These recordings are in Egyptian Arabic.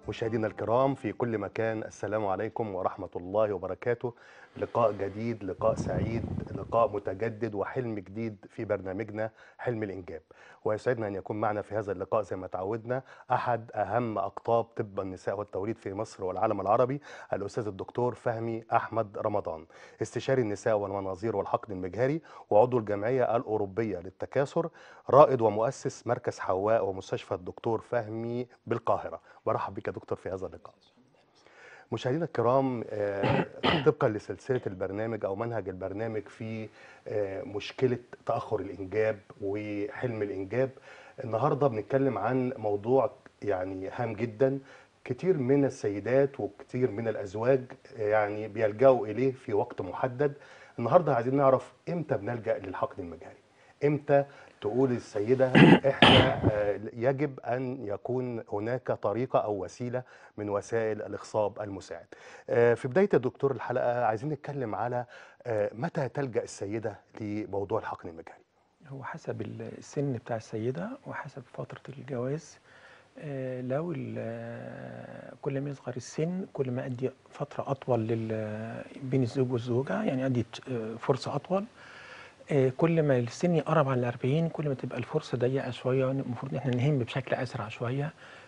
مشاهدينا الكرام في كل مكان السلام عليكم ورحمة الله وبركاته لقاء جديد لقاء سعيد لقاء متجدد وحلم جديد في برنامجنا حلم الإنجاب ويسعدنا أن يكون معنا في هذا اللقاء زي ما تعودنا أحد أهم أقطاب طب النساء والتوليد في مصر والعالم العربي الأستاذ الدكتور فهمي أحمد رمضان استشاري النساء والمناظير والحقن المجهري وعضو الجمعية الأوروبية للتكاثر رائد ومؤسس مركز حواء ومستشفى الدكتور فهمي بالقاهرة برحب بك يا دكتور في هذا اللقاء مشاهدينا الكرام آه، طبقا لسلسله البرنامج او منهج البرنامج في آه، مشكله تاخر الانجاب وحلم الانجاب النهارده بنتكلم عن موضوع يعني هام جدا كتير من السيدات وكتير من الازواج يعني بيلجأوا اليه في وقت محدد النهارده عايزين نعرف امتى بنلجأ للحقن المجهري امتى تقول السيدة احنا آه، يجب ان يكون هناك طريقة او وسيلة من وسائل الاخصاب المساعد آه، في بداية الدكتور الحلقة عايزين نتكلم على آه، متى تلجأ السيدة لموضوع الحقن المجهري هو حسب السن بتاع السيدة وحسب فترة الجواز آه، لو ال- آه، كل ما يصغر السن كل ما أدي فترة أطول لل- بين الزوج والزوجة يعني أدي ت- آه، فرصة أطول آه، كل ما السن يقرب على الأربعين كل ما تبقى الفرصة ضيقة شوية المفروض إن احنا نهم بشكل أسرع شوية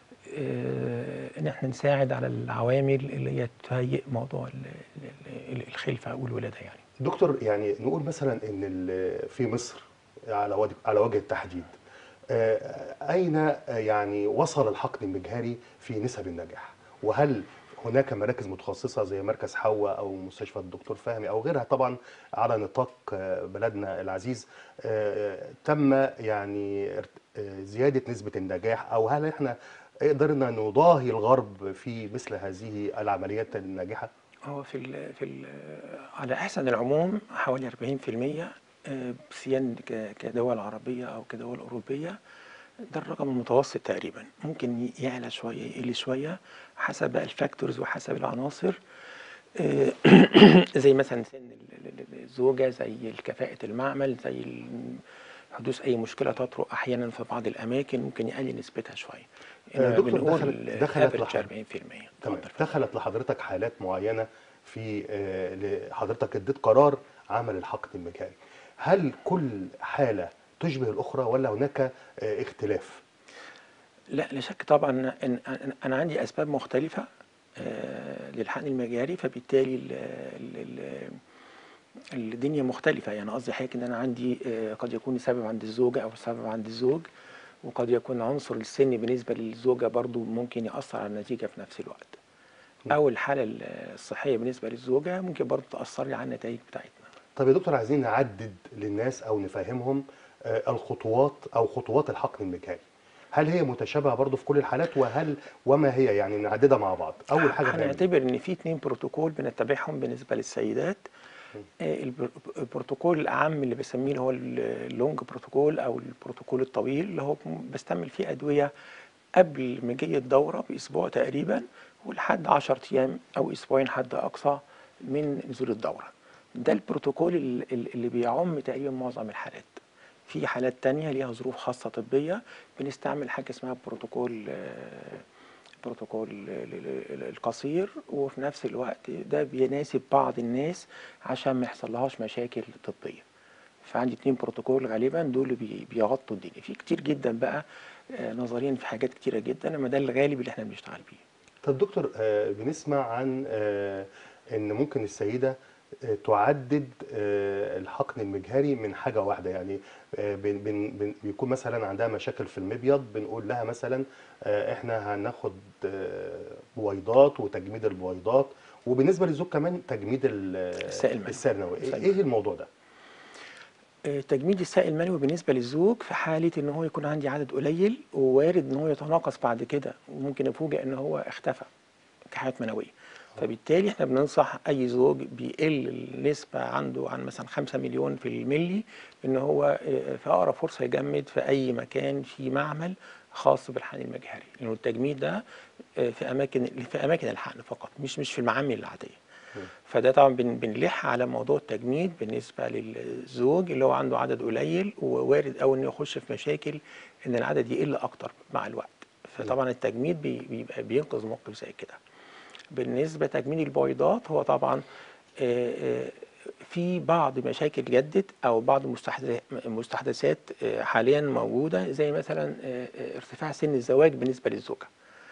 آه، إن احنا نساعد على العوامل اللي هي تهيئ موضوع ال- ال- الخلفة والولادة يعني دكتور يعني نقول مثلا ان ال- في مصر على وجه على وجه التحديد آه، اين آه، يعني وصل الحقن المجهري في نسب النجاح وهل هناك مراكز متخصصه زي مركز حواء او مستشفى الدكتور فهمي او غيرها طبعا على نطاق آه، بلدنا العزيز آه، تم يعني ارت- آه، زياده نسبه النجاح او هل احنا قدرنا نضاهي الغرب في مثل هذه العمليات الناجحه؟ هو في ال في ال على احسن العموم حوالي 40% آه، سيان ك- كدول عربيه او كدول اوروبيه ده الرقم المتوسط تقريبا ممكن ي- يعلى شويه يقل شويه حسب بقى الفاكتورز وحسب العناصر آه، زي مثلا سن ال- ال- ال- الزوجه زي كفاءه المعمل زي ال- حدوث اي مشكله تطرق احيانا في بعض الاماكن ممكن يقلل نسبتها شويه آه، إنما دكتور، بنقول دخلت- دخلت average لحضرتك. 40% تمام اتفضل. دخلت لحضرتك حالات معينه في آه، ل- حضرتك اديت قرار عمل الحقن المجهري هل كل حاله تشبه الاخرى ولا هناك آه، اختلاف لا لا شك طبعا ان أن- انا عندي اسباب مختلفه آه، للحقن المجاري فبالتالي ال ال ال الدنيا مختلفه يعني قصدي حضرتك ان انا عندي آه، قد يكون السبب عند الزوجه او السبب عند الزوج وقد يكون عنصر السن بالنسبه للزوجه برضو ممكن ياثر على النتيجه في نفس الوقت او الحاله ال- الصحيه بالنسبه للزوجه ممكن برضو تاثر لي على النتائج بتاعتنا طب يا دكتور عايزين نعدد للناس او نفهمهم آه، الخطوات او خطوات الحقن المجهري هل هي متشابهه برضو في كل الحالات وهل وما هي يعني نعددها مع بعض اول حاجه بنعمل- هنعتبر ان في اتنين بروتوكول بنتبعهم بالنسبه للسيدات آه، البر- البروتوكول الاعم اللي بسميه اللي هو ال- اللونج بروتوكول او البروتوكول الطويل اللي هو بستعمل فيه ادويه قبل مجيء الدوره باسبوع تقريبا ولحد 10 ايام او اسبوعين حد اقصى من نزول الدوره ده البروتوكول ال- ال- اللي بيعم تقريبا معظم الحالات في حالات تانية ليها ظروف خاصة طبية بنستعمل حاجة اسمها بروتوكول آه، بروتوكول ال- ال- ال- القصير وفي نفس الوقت ده بيناسب بعض الناس عشان ما يحصلهاش مشاكل طبية فعندي اتنين بروتوكول غالبا دول اللي بي- بيغطوا الدنيا في كتير جدا بقى آه، نظريا في حاجات كتيرة جدا اما ده الغالب اللي احنا بنشتغل بيه طب دكتور آه، بنسمع عن آه، ان ممكن السيده آه، تعدد آه، الحقن المجهري من حاجه واحده يعني آه، بن بن بن بيكون مثلا عندها مشاكل في المبيض بنقول لها مثلا آه، احنا هناخد آه، بويضات وتجميد البويضات وبالنسبه للزوج كمان تجميد ال- السائل المنوي. السائل المنوي السائل ايه الموضوع ده؟ آه، تجميد السائل المنوي بالنسبه للزوج في حاله ان هو يكون عندي عدد قليل ووارد ان هو يتناقص بعد كده وممكن افوجئ ان هو اختفى كحياه منويه فبالتالي احنا بننصح اي زوج بيقل النسبه عنده عن مثلا 5 مليون في الملي ان هو آه، في اقرب فرصه يجمد في اي مكان في معمل خاص بالحقن المجهري لانه التجميد ده آه، في اماكن في اماكن الحقن فقط مش مش في المعامل العاديه فده طبعا بن- بنلح على موضوع التجميد بالنسبه للزوج اللي هو عنده عدد قليل ووارد او انه يخش في مشاكل ان العدد يقل اكتر مع الوقت فطبعا التجميد بي- بيبقى بينقذ موقف زي كده بالنسبه تجميد البويضات هو طبعا آه، آه، في بعض مشاكل جدت او بعض المستحدث- المستحدثات آه، حاليا موجوده زي مثلا آه، آه، ارتفاع سن الزواج بالنسبه للزوجه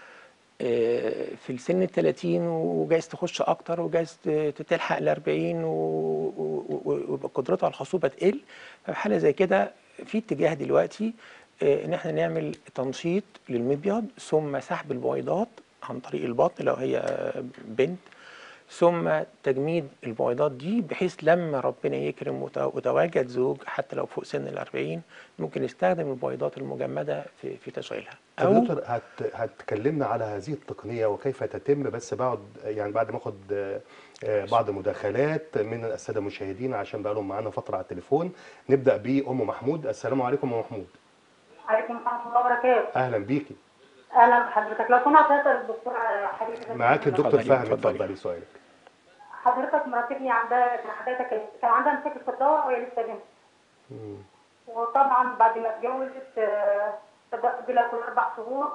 آه، في السن ال 30 وجايز تخش اكتر وجايز ت- تلحق ال 40 و- و- و- وقدرتها على الخصوبه تقل ففي حاله زي كده في اتجاه دلوقتي آه، ان احنا نعمل تنشيط للمبيض ثم سحب البويضات عن طريق البطن لو هي آه، بنت ثم تجميد البويضات دي بحيث لما ربنا يكرم وت- وتواجد زوج حتى لو فوق سن الأربعين ممكن يستخدم البويضات المجمدة في في تشغيلها طب يا دكتور هت... هتكلمنا على هذه التقنية وكيف تتم بس بعد يعني بعد ما اخد آه، آه، بعض مداخلات من السادة المشاهدين عشان بقى لهم معانا فترة على التليفون نبدأ بأم محمود السلام عليكم أم محمود عليكم ورحمة الله وبركاته. أهلا بيكي أهلا بحضرتك، لو سمحت أسأل الدكتور حضرتك معاك الدكتور اتفضلي، فهمي اتفضلي. اتفضلي سؤالك حضرتك مرات ابني عندها كان حضرتك كان عندها مشاكل في الدورة وهي لسه بنت. مم. وطبعا بعد ما اتجوزت آه، بدأت بلا كل أربع شهور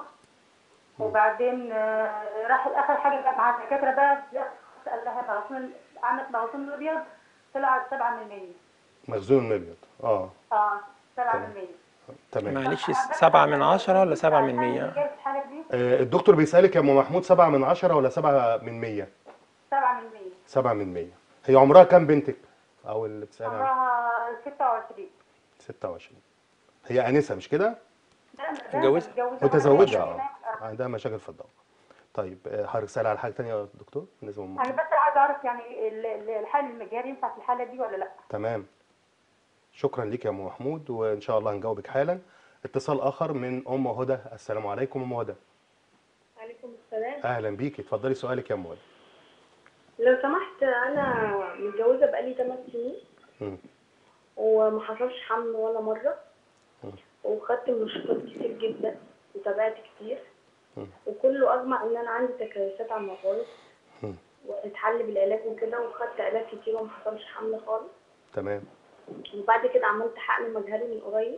وبعدين آه، راحت آخر حاجة كانت مع الدكاترة بقى قال لها مغصون عملت مغصون الأبيض طلع 7% مخزون المبيض اه اه 7% تمام معلش سبعة من عشرة ولا سبعة من مية؟ الحالة دي آه، الدكتور بيسألك يا أم محمود سبعة من عشرة ولا سبعة من مية 7% سبعة من مية هي عمرها كام بنتك أو اللي بتسألها عمرها 26 26 هي آنسة مش كده؟ متجوزة؟ متزوجة اه عندها مشاكل في الضوء طيب آه، حضرتك سأل على حاجة تانية يا دكتور بالنسبة لأم انا محمود؟ بس عايزه اعرف يعني ال- ال- الحال المجاري ينفع في الحاله دي ولا لا تمام شكرا ليك يا ام محمود وان شاء الله هنجاوبك حالا اتصال اخر من ام هدى السلام عليكم ام هدى عليكم السلام اهلا بيكي اتفضلي سؤالك يا ام هدى لو سمحت انا متجوزه بقالي 8 سنين مم. وما حصلش حمل ولا مره مم. وخدت منشطات كتير جدا وتابعت كتير مم. وكله اجمع ان انا عندي تكيسات على المفاصل مم. واتحل بالعلاج وكده وخدت علاج كتير وما حصلش حمل خالص تمام وبعد كده عملت حقن مجهري من قريب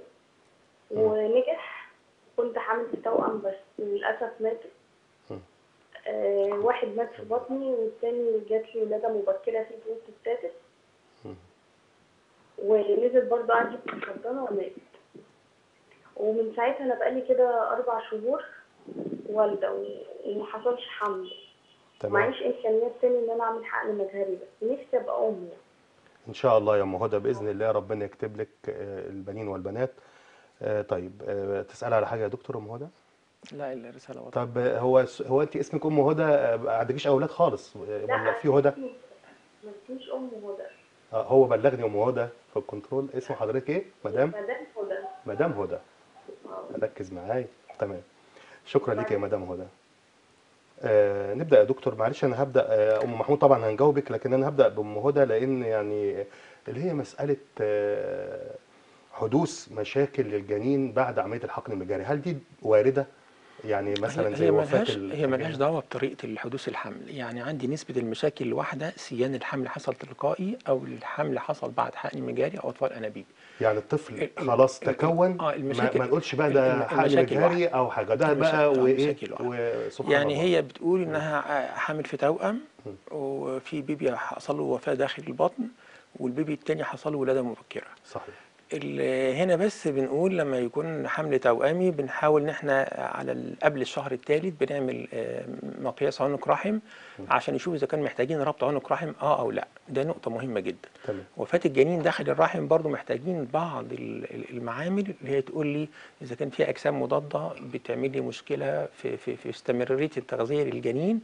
ونجح كنت حامل في توأم بس للأسف ماتوا مم. آه واحد مات في بطني والتاني جات لي ولادة مبكرة في البروست السادس مم. ونزل برضه عندي في الحضانة ومات ومن ساعتها أنا بقالي كده أربع شهور والدة و- وما حصلش حمل تمام معيش إمكانيات تاني إن أنا أعمل حقن مجهري بس نفسي أبقى أم يعني. ان شاء الله يا ام هدى باذن الله ربنا يكتب لك آه، البنين والبنات آه، طيب آه، تسال على حاجه يا دكتور ام هدى لا الرسالة واضحة طب آه، هو هو انت اسمك ام هدى آه، ما عندكيش اولاد خالص آه، ولا في هدى ما اسميش أم هدى آه، هو بلغني ام هدى في الكنترول اسم حضرتك ايه مدام مدام هدى مدام هدى ركز معايا تمام شكرا ليك يا مدام هدى آه نبدا يا دكتور معلش انا هبدا آه ام محمود طبعا هنجاوبك لكن انا هبدا بام هدى لان يعني اللي هي مساله آه حدوث مشاكل للجنين بعد عمليه الحقن المجاري هل دي وارده يعني مثلا هي زي هي وفاه ملهاش ال- هي ملهاش دعوة بطريقة الحدوث الحمل يعني عندي نسبة المشاكل الواحدة سيان الحمل حصل تلقائي أو الحمل حصل بعد حقن مجاري أو أطفال أنابيب يعني الطفل ال- ال- خلاص ال- تكون آه، ما, المشاكل- ما نقولش بقى ال- ده ال- حقن المشاكل مجاري او حاجه ده بقى المشاكل- آه، وايه المشاكل واحدة. وسبحان يعني الله هي بتقول انها حامل في توأم وفي بيبي حصل له وفاة داخل البطن والبيبي التاني حصل له ولادة مبكرة صحيح ال- هنا بس بنقول لما يكون حمل توأمي بنحاول ان احنا على ال- قبل الشهر الثالث بنعمل آه، مقياس عنق رحم عشان نشوف اذا كان محتاجين ربط عنق رحم اه او لا ده نقطة مهمة جدا تمام وفاة الجنين داخل الرحم برضو محتاجين بعض ال- ال- المعامل اللي هي تقول لي اذا كان في اجسام مضادة بتعمل لي مشكلة في في في استمرارية التغذية للجنين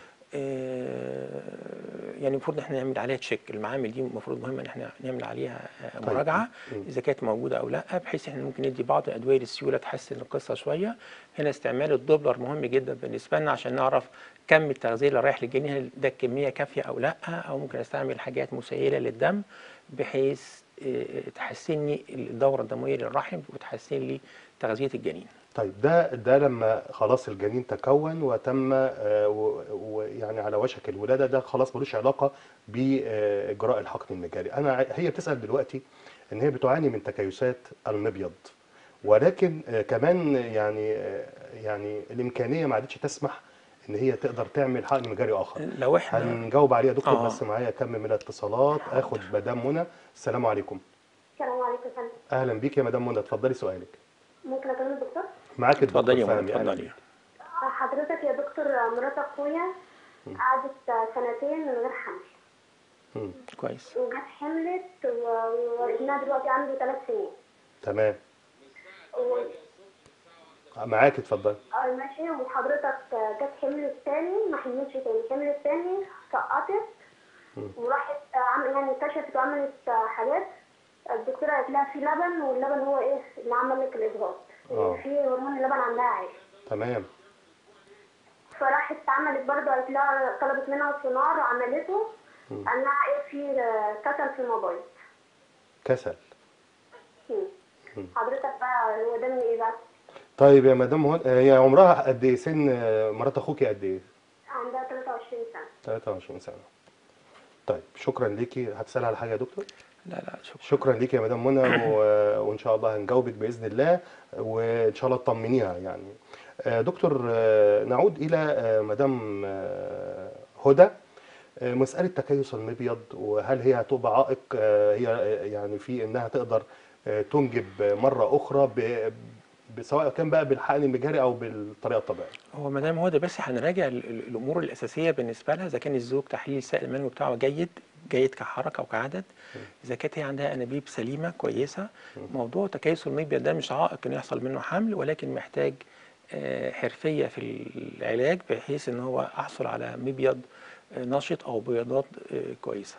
آه، يعني المفروض ان احنا نعمل عليها تشيك المعامل دي المفروض مهمه ان احنا نعمل عليها آه، طيب. مراجعه مم. اذا كانت موجوده او لا بحيث احنا ممكن ندي بعض الادويه للسيوله تحسن القصه شويه هنا استعمال الدوبلر مهم جدا بالنسبه لنا عشان نعرف كم التغذيه اللي رايح للجنين هل ده الكميه كافيه او لا او ممكن استعمل حاجات مسيله للدم بحيث آه، تحسن لي الدوره الدمويه للرحم وتحسن لي تغذيه الجنين طيب ده ده لما خلاص الجنين تكون وتم آه، و- ويعني على وشك الولاده ده خلاص ملوش علاقه باجراء الحقن المجاري انا ع- هي بتسال دلوقتي ان هي بتعاني من تكيسات المبيض ولكن آه، كمان يعني آه، يعني الامكانيه ما عادتش تسمح ان هي تقدر تعمل حقن مجاري اخر لو احنا هنجاوب عليه يا دكتور آه. بس معايا كم من الاتصالات اخد مدام منى السلام عليكم السلام عليكم يا فندم اهلا بيك يا مدام منى اتفضلي سؤالك ممكن اكلم الدكتور معاك الدكتور اتفضلي يا منى فهمي أهلاً اتفضلي بيك. حضرتك يا دكتور مرات اخويا قعدت سنتين من غير حمل مم. كويس وجت حملت و- وابنها دلوقتي عنده ثلاث سنين تمام و- معاك اتفضلي اه ماشي وحضرتك جت حملت تاني ما حملتش تاني حملت تاني سقطت وراحت عمل يعني اكتشفت وعملت حاجات الدكتورة قالت لها في لبن واللبن هو ايه اللي عمل لك الاجهاض اه. في هرمون اللبن عندها عالي تمام فراحت عملت برضه قالت لها طلبت منها سونار وعملته قال لها ايه في كسل في المبيض كسل مم. حضرتك بقى هو ده من ايه بقى؟ طيب يا مدام هون آه، هي عمرها قد ايه سن آه، مرات اخوكي قد ايه عندها 23 سنة 23 سنه طيب شكرا ليكي هتسال على حاجه يا دكتور لا لا شكرا شكرا ليك يا مدام منى و- وان شاء الله هنجاوبك باذن الله وان شاء الله تطمنيها يعني آه، دكتور آه، نعود الى آه، مدام آه، هدى آه، مساله تكيس المبيض وهل هي هتبقى عائق آه، هي آه، يعني في انها تقدر آه، تنجب مره اخرى ب- ب- سواء كان بقى بالحقن المجاري او بالطريقه الطبيعيه هو ما دام هو ده بس هنراجع ال- ال- الامور الاساسيه بالنسبه لها اذا كان الزوج تحليل السائل المنوي بتاعه جيد جيد كحركه وكعدد اذا كانت هي عندها انابيب سليمه كويسه موضوع تكيس المبيض ده مش عائق ان يحصل منه حمل ولكن محتاج آه، حرفيه في العلاج بحيث ان هو احصل على مبيض آه، نشط او بيضات آه، كويسه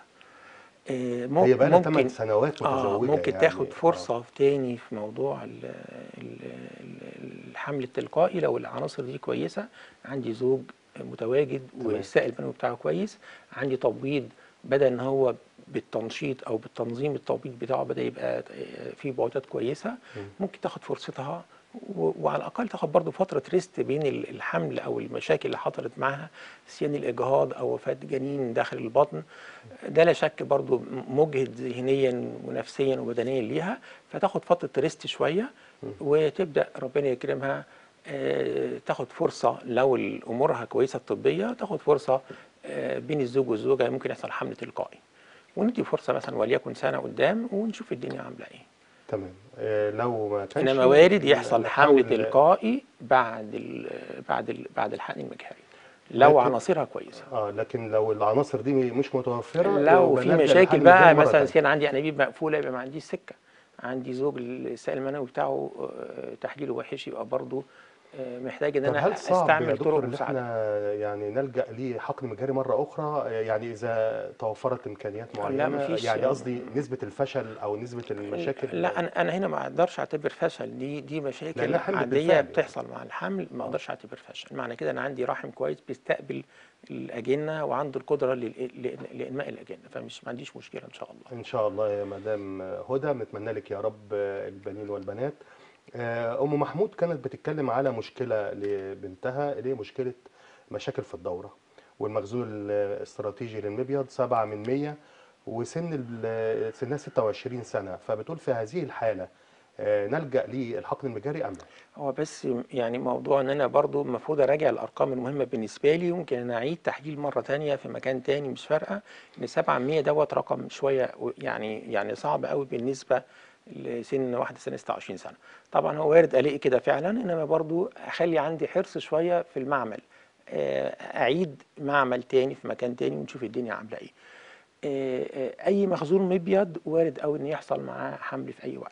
آه، مم- هي بقى لها 8 ممكن سنوات آه متزوجه ممكن يعني تاخد فرصة تاني في موضوع ال- ال- ال- الحمل التلقائي لو العناصر دي كويسة عندي زوج متواجد تمام. والسائل المنوي بتاعه كويس عندي تبويض بدأ ان هو بالتنشيط او بالتنظيم التبويض بتاعه بدأ يبقى فيه بعدات كويسة ممكن تاخد فرصتها و- وعلى الاقل تاخد برضه فتره ريست بين ال- الحمل او المشاكل اللي حصلت معاها سيان الاجهاض او وفاه جنين داخل البطن ده لا شك برضه مجهد ذهنيا ونفسيا وبدنيا ليها فتاخد فتره ريست شويه وتبدا ربنا يكرمها آه، تاخد فرصه لو امورها كويسه الطبيه تاخد فرصه آه، بين الزوج والزوجه ممكن يحصل حمل تلقائي وندي فرصه مثلا وليكن سنه قدام ونشوف الدنيا عامله ايه تمام آه، لو ما كانش انما وارد يحصل حمل نحاول- تلقائي بعد ال بعد ال بعد الحقن المجهري لو لكن- عناصرها كويسه اه لكن لو العناصر دي مش متوفره لو يبقى في نلجأ مشاكل للحل بقى المجاري مرة مثلا تانية. سين عندي انابيب مقفوله يبقى ما عنديش سكه عندي زوج السائل المنوي بتاعه آه، تحليله وحش يبقى برضه آه، محتاج ان طب انا هل صعب يا استعمل دكتور طرق ان مساعده احنا يعني نلجأ لحقن مجاري مرة أخرى يعني إذا توفرت إمكانيات معينة مفيش- يعني قصدي نسبة الفشل أو نسبة المشاكل لا انا انا هنا ما اقدرش اعتبر فشل دي دي مشاكل لأنها حمل عاديه بالفعل. بتحصل مع الحمل ما اقدرش اعتبر فشل معنى كده انا عندي رحم كويس بيستقبل الاجنه وعنده القدره لل- لإن- لانماء الاجنه فمش ما عنديش مشكله ان شاء الله إن شاء الله يا مدام هدى نتمنى لك يا رب البنين والبنات آه، أم محمود كانت بتتكلم على مشكلة لبنتها اللي هي مشكلة مشاكل في الدورة والمخزون الاستراتيجي للمبيض 7 من 100 وسن ال- سنها 26 سنة فبتقول في هذه الحالة آه، نلجأ للحقن المجاري أم لا؟ هو بس يعني موضوع ان انا برضو المفروض اراجع الارقام المهمه بالنسبه لي وممكن انا اعيد تحليل مره تانية في مكان تاني مش فارقه ان 700 دوت رقم شويه يعني يعني صعب قوي بالنسبه لسن واحده سنه 26 سنه طبعا هو وارد الاقي كده فعلا انما برضو اخلي عندي حرص شويه في المعمل آه، اعيد معمل تاني في مكان تاني ونشوف الدنيا عامله ايه آه، آه، اي مخزون مبيض وارد قوي ان يحصل معاه حمل في اي وقت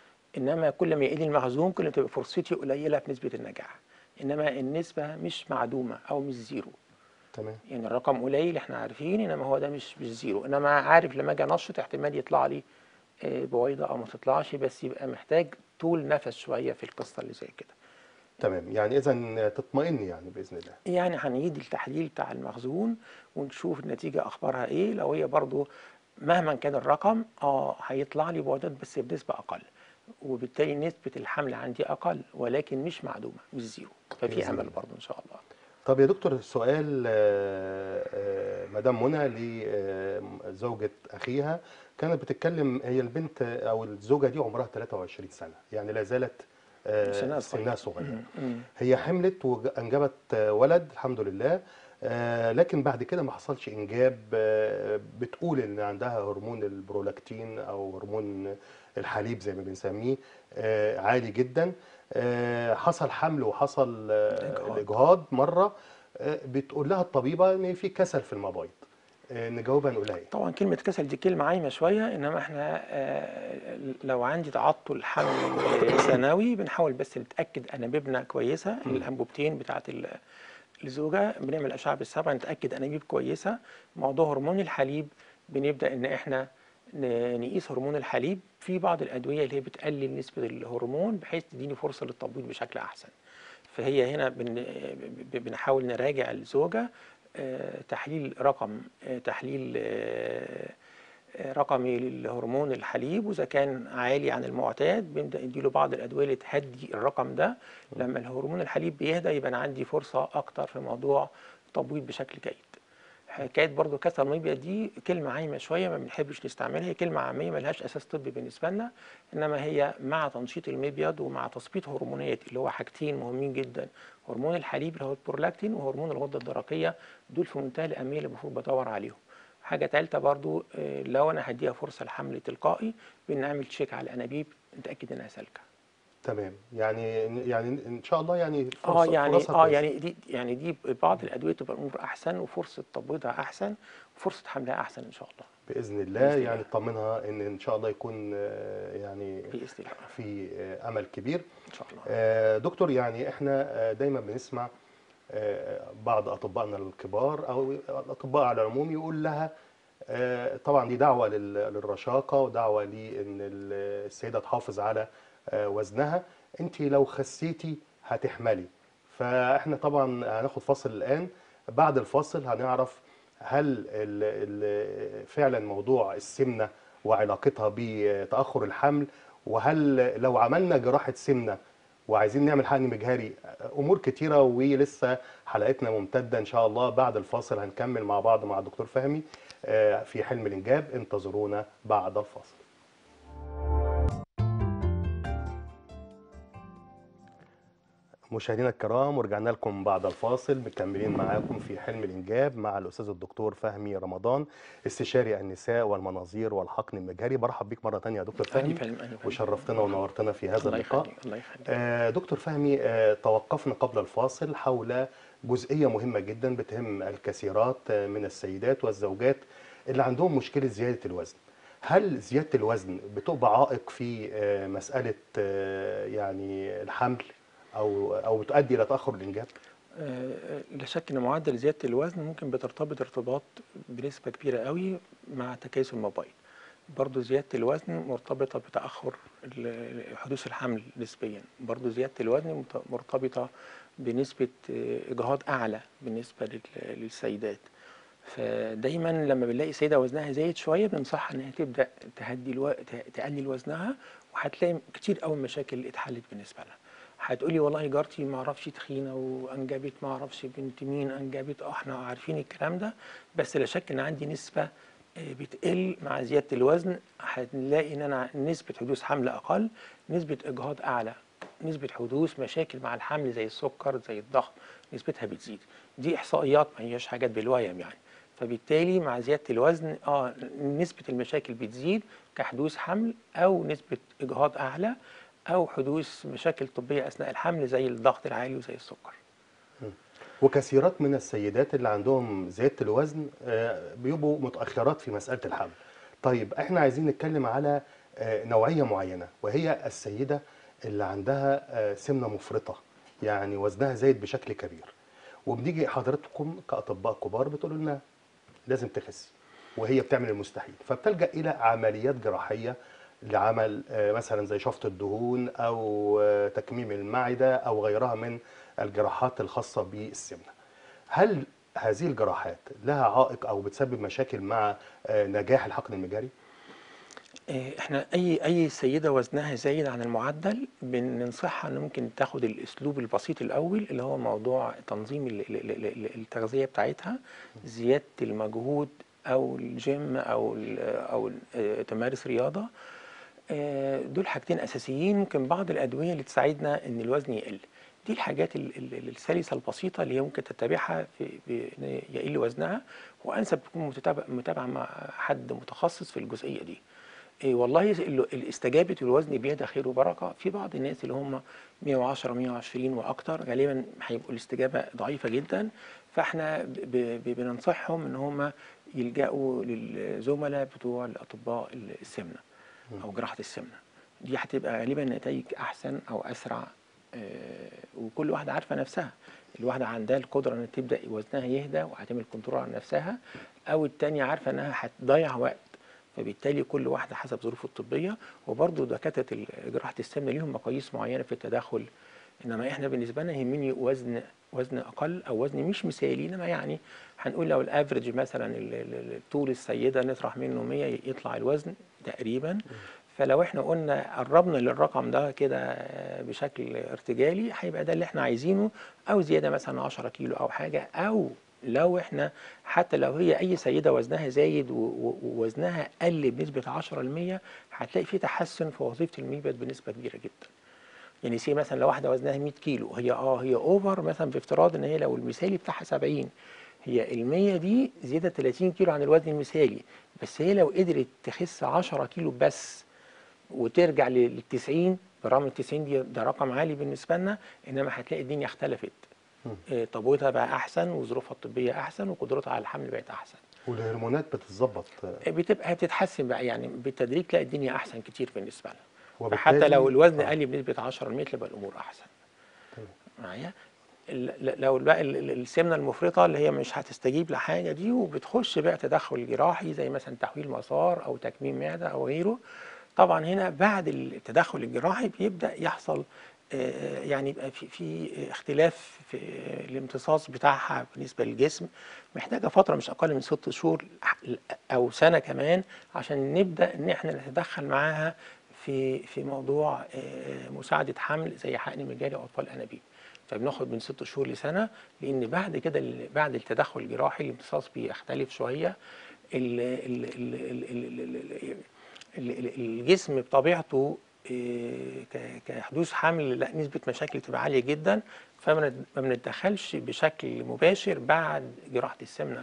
انما كل ما يقل المخزون كل ما تبقى فرصتي قليله في نسبه النجاح انما النسبه مش معدومه او مش زيرو تمام يعني الرقم قليل احنا عارفين انما هو ده مش مش زيرو انما عارف لما اجي انشط احتمال يطلع لي آه، بويضه او ما تطلعش بس يبقى محتاج طول نفس شويه في القصه اللي زي كده تمام يعني إذا تطمئني يعني بإذن الله يعني هنعيد التحليل بتاع المخزون ونشوف النتيجة أخبارها إيه لو هي برضو مهما كان الرقم اه هيطلع لي بويضات بس بنسبة أقل وبالتالي نسبة الحمل عندي أقل ولكن مش معدومة مش زيرو بإذن ففي أمل الله. برضو إن شاء الله طب يا دكتور سؤال آه، آه، مدام منى لزوجة أخيها كانت بتتكلم هي البنت او الزوجه دي عمرها 23 سنه يعني لا زالت آه، سنها صغير. سنها صغير مم. هي حملت وانجبت آه، ولد الحمد لله آه، لكن بعد كده ما حصلش انجاب آه، بتقول ان عندها هرمون البرولاكتين او هرمون الحليب زي ما بنسميه آه، عالي جدا آه، حصل حمل وحصل آه، إجهاض. الاجهاض مره آه، بتقول لها الطبيبه ان في كسل في المبايض آه، نجاوبها نقول لها ايه طبعا كلمة كسل دي كلمة عايمة شوية إنما إحنا آه، لو عندي تعطل حمل ثانوي بنحاول بس نتأكد أنابيبنا كويسة الأنبوبتين بتاعت ال- الزوجة بنعمل أشعة بالصبع نتأكد أنابيب كويسة موضوع هرمون الحليب بنبدأ إن إحنا ن- نقيس هرمون الحليب في بعض الأدوية اللي هي بتقلل نسبة الهرمون بحيث تديني فرصة للتبويض بشكل أحسن فهي هنا بن ب- بنحاول نراجع الزوجة آه، تحليل رقم آه، تحليل آه، آه، رقمي للهرمون الحليب واذا كان عالي عن المعتاد بنبدا نديله بعض الادويه اللي تهدي الرقم ده لما الهرمون الحليب بيهدى يبقى انا عندي فرصه اكتر في موضوع تبويض بشكل جيد حكايه برضو كسر المبيض دي كلمه عايمه شويه ما بنحبش نستعملها هي كلمه عاميه ملهاش اساس طبي بالنسبه لنا انما هي مع تنشيط المبيض ومع تثبيط هرمونات اللي هو حاجتين مهمين جدا هرمون الحليب اللي هو البرولاكتين وهرمون الغده الدرقيه دول في منتهى الاهميه اللي المفروض بدور عليهم حاجه ثالثه برضو آه، لو انا هديها فرصه لحمل تلقائي بنعمل تشيك على الانابيب نتاكد انها سالكه تمام يعني يعني ان شاء الله يعني اه فرصة- يعني فرصها اه كويسة. يعني دي يعني دي بعض الادويه تبقى الامور احسن وفرصه تبويضها احسن وفرصه حملها احسن ان شاء الله باذن الله بإذن يعني الله. اطمنها ان ان شاء الله يكون آه، يعني باذن الله في آه، امل كبير ان شاء الله آه، دكتور يعني احنا آه، دايما بنسمع آه، بعض اطبائنا الكبار او الاطباء على العموم يقول لها آه، طبعا دي دعوه لل- للرشاقه ودعوه لان ال- السيده تحافظ على آه، وزنها انت لو خسيتي هتحملي فاحنا طبعا هناخد فاصل الان بعد الفاصل هنعرف هل ال- ال- فعلا موضوع السمنه وعلاقتها بتاخر الحمل وهل لو عملنا جراحه سمنه وعايزين نعمل حقن مجهري امور كتيره ولسه حلقتنا ممتده ان شاء الله بعد الفاصل هنكمل مع بعض مع الدكتور فهمي آه، في حلم الانجاب انتظرونا بعد الفاصل مشاهدينا الكرام ورجعنا لكم بعد الفاصل مكملين معاكم في حلم الانجاب مع الاستاذ الدكتور فهمي رمضان استشاري النساء والمناظير والحقن المجهري برحب بيك مره ثانيه يا دكتور أهلا فهمي فهمي، أهلا فهمي. وشرفتنا ونورتنا في هذا الله اللقاء يخليك الله يخليك آه، دكتور فهمي آه، توقفنا قبل الفاصل حول جزئية مهمة جدا بتهم الكثيرات آه، من السيدات والزوجات اللي عندهم مشكلة زيادة الوزن هل زيادة الوزن بتبقى عائق في آه، مسألة آه، يعني الحمل أو أو بتؤدي إلى تأخر الإنجاب؟ آه، لا شك ان معدل زياده الوزن ممكن بترتبط ارتباط بنسبه كبيره قوي مع تكيس المبيض برضو زياده الوزن مرتبطه بتاخر ال- حدوث الحمل نسبيا برضو زياده الوزن مت- مرتبطه بنسبه آه، اجهاض اعلى بالنسبه لل- للسيدات فدايما لما بنلاقي سيده وزنها زايد شويه بننصحها انها تبدا تهدي الو... ت- تقلل وزنها وهتلاقي كتير قوي مشاكل اتحلت بالنسبه لها هتقولي والله جارتي ما اعرفش تخينه وانجبت ما اعرفش بنت مين انجبت اه احنا عارفين الكلام ده بس لا شك ان عندي نسبه آه، بتقل مع زياده الوزن هنلاقي ان انا نسبه حدوث حمل اقل نسبه اجهاض اعلى نسبه حدوث مشاكل مع الحمل زي السكر زي الضغط نسبتها بتزيد دي احصائيات ما هياش حاجات بالويم يعني فبالتالي مع زياده الوزن اه نسبه المشاكل بتزيد كحدوث حمل او نسبه اجهاض اعلى او حدوث مشاكل طبيه اثناء الحمل زي الضغط العالي وزي السكر وكثيرات من السيدات اللي عندهم زيادة الوزن آه، بيبقوا متأخرات في مسألة الحمل طيب احنا عايزين نتكلم على آه، نوعية معينة وهي السيدة اللي عندها آه، سمنة مفرطة يعني وزنها زايد بشكل كبير وبنيجي حضرتكم كأطباء كبار بتقولوا لنا لازم تخسي وهي بتعمل المستحيل فبتلجأ إلى عمليات جراحية لعمل آه، مثلا زي شفط الدهون أو آه، تكميم المعدة أو غيرها من الجراحات الخاصة بالسمنة هل هذه الجراحات لها عائق أو بتسبب مشاكل مع آه، نجاح الحقن المجاري؟ آه، احنا اي اي سيده وزنها زايد عن المعدل بننصحها ان ممكن تاخد الاسلوب البسيط الاول اللي هو موضوع تنظيم ال- ال- ال- ال- التغذيه بتاعتها زياده المجهود او الجيم او ال- او ال- آه، تمارس رياضه آه، دول حاجتين اساسيين ممكن بعض الادويه اللي تساعدنا ان الوزن يقل دي الحاجات ال- ال- السلسه البسيطه اللي هي ممكن تتبعها في بإن يقل وزنها وانسب تكون متتابعه متابعه مع حد متخصص في الجزئيه دي إيه والله ال- الاستجابه والوزن بيد خير وبركه في بعض الناس اللي هم 110 120 واكتر غالبا هيبقوا الاستجابه ضعيفه جدا فاحنا ب- ب- بننصحهم ان هم يلجأوا للزملاء بتوع الاطباء السمنه او جراحه السمنه دي هتبقى غالبا نتائج احسن او اسرع آه، وكل واحده عارفه نفسها الواحده عندها القدره ان تبدا وزنها يهدى وهتعمل كنترول على نفسها او التانية عارفه انها هتضيع وقت فبالتالي كل واحده حسب ظروفه الطبيه وبرضه دكاتره ال- جراحه السمنه ليهم مقاييس معينه في التدخل انما احنا بالنسبه لنا يهمني وزن وزن اقل او وزن مش مثالي انما يعني هنقول لو الافرج مثلا ال- ال- ال- طول السيده نطرح منه 100 يطلع الوزن تقريبا فلو احنا قلنا قربنا للرقم ده كده بشكل ارتجالي هيبقى ده اللي احنا عايزينه او زياده مثلا 10 كيلو او حاجه او لو احنا حتى لو هي اي سيده وزنها زايد و- و- ووزنها قل بنسبه 10% هتلاقي في تحسن في وظيفه المبيض بنسبه كبيره جدا. يعني سي مثلا لو واحده وزنها 100 كيلو هي اه هي اوفر مثلا بافتراض ان هي لو المثالي بتاعها 70 هي ال 100 دي زياده 30 كيلو عن الوزن المثالي بس هي لو قدرت تخس 10 كيلو بس وترجع لل 90 برغم ال 90 دي ده رقم عالي بالنسبه لنا انما هتلاقي الدنيا اختلفت آه، طبوتها بقى احسن وظروفها الطبيه احسن وقدرتها على الحمل بقت احسن والهرمونات بتتظبط آه، بتبقى بتتحسن بقى يعني بالتدريج تلاقي الدنيا احسن كتير بالنسبه لها وبالتالي- حتى لو الوزن آه. قل بنسبه 10 تبقى الامور احسن تمام. معايا ال- ل- لو بقى ال- ال- السمنه المفرطه اللي هي مش هتستجيب لحاجه دي وبتخش بقى تدخل جراحي زي مثلا تحويل مسار او تكميم معده او غيره طبعا هنا بعد التدخل الجراحي بيبدا يحصل آه، يعني يبقى في في اختلاف في الامتصاص بتاعها بالنسبه للجسم محتاجه فتره مش اقل من ست شهور او سنه كمان عشان نبدا ان احنا نتدخل معاها في في موضوع آه، مساعده حمل زي حقن مجاري او اطفال انابيب فبناخد من ست شهور لسنه لان بعد كده ال- بعد التدخل الجراحي الامتصاص بيختلف شويه ال ال ال ال ال ال ال ال- ال- الجسم بطبيعته إيه، ك- كحدوث حمل لا نسبة مشاكل تبقى عالية جدا فما نت- ما بنتدخلش بشكل مباشر بعد جراحة السمنة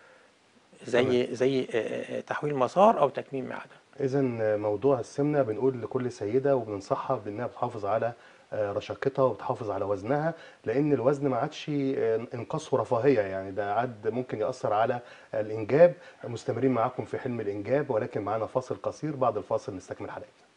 زي زي آه، آه، تحويل مسار أو تكميم معدة اذا موضوع السمنه بنقول لكل سيده وبننصحها بانها بتحافظ على آه، رشاقتها وبتحافظ على وزنها لان الوزن ما عادش آه، انقاص ورفاهيه يعني ده عاد ممكن ياثر على الانجاب مستمرين معاكم في حلم الانجاب ولكن معانا فاصل قصير بعد الفاصل نستكمل حلقتنا